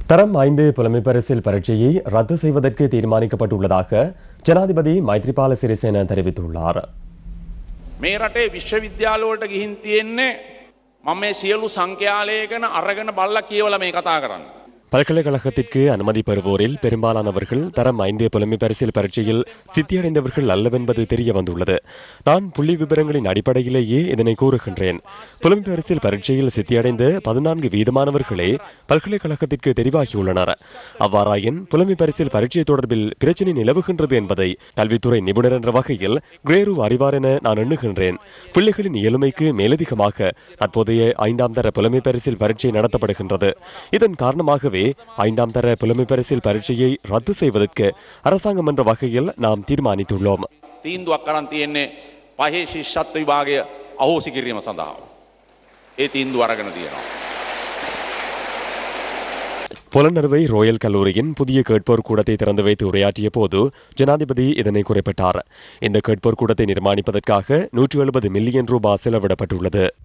தரம் ஐந்து புலமை பரிசில் பரீட்சையை ரத்து செய்வதற்கு தீர்மானிக்கப்பட்டுள்ளதாக ஜனாதிபதி மைத்ரிபால சிறிசேன தெரிவித்துள்ளார் මේ රටේ විශ්වවිද්‍යාලවලට ගිහින් තියෙන්නේ මම මේ සියලු සංඛ්‍යාලයකන අරගෙන බල්ල කියවල මේ කතා කරන්න. பல்கலைக்கழகத்திற்கு அனுமதி பெறுவோரில் பெரும்பாலானவர்கள் தரம் ஐந்து புலமை பரிசில் பரீட்சையில் சித்தியடைந்தவர்கள் அல்லவென்பது தெரிய வந்துள்ளது நான் புள்ளி விவரங்களின் அடிப்படையிலேயே இதனை கூறுகின்றேன் புலமை பரிசில் பரீட்சையில் சித்தியடைந்த பதினான்கு வீதமானவர்களே பல்கலைக்கழகத்திற்கு தெரிவாகியுள்ளனர் அவ்வாறாயின் புலமை பரிசில் பரீட்சை தொடர்பில் பிரச்சினை நிலவுகின்றது என்பதை கல்வித்துறை நிபுணர் என்ற வகையில் கிரேரு அறிவார் என நான் எண்ணுகின்றேன் பிள்ளைகளின் இயலுமைக்கு மேலதிகமாக தற்போதைய ஐந்தாம் தர புலமை பரிசில் பரீட்சை நடத்தப்படுகின்றது இதன் காரணமாகவே ஐந்தாம் தர புலமை பரிசில் பரீட்சையை ரத்து செய்வதற்கு அரசாங்கம் என்ற வகையில் நாம் தீர்மானித்துள்ளோம் තීන්දුවක් කරන් තියෙන්නේ පහේ ශිෂ්ෂත්ව විභාගය අහෝසි කිරීම සඳහා. ඒ තීන්දු අරගෙන තියෙනවා. புலனறுவை ரோயல் கல்லூரியின் புதிய கேட்போர் கூடத்தை திறந்து வைத்து உரையாற்றிய போது ஜனாதிபதி இதனை குறிப்பிட்டார் இந்த கேட்போர் கூடத்தை நிர்மாணிப்பதற்காக நூற்று எழுபது மில்லியன் ரூபாய் செலவிடப்பட்டுள்ளது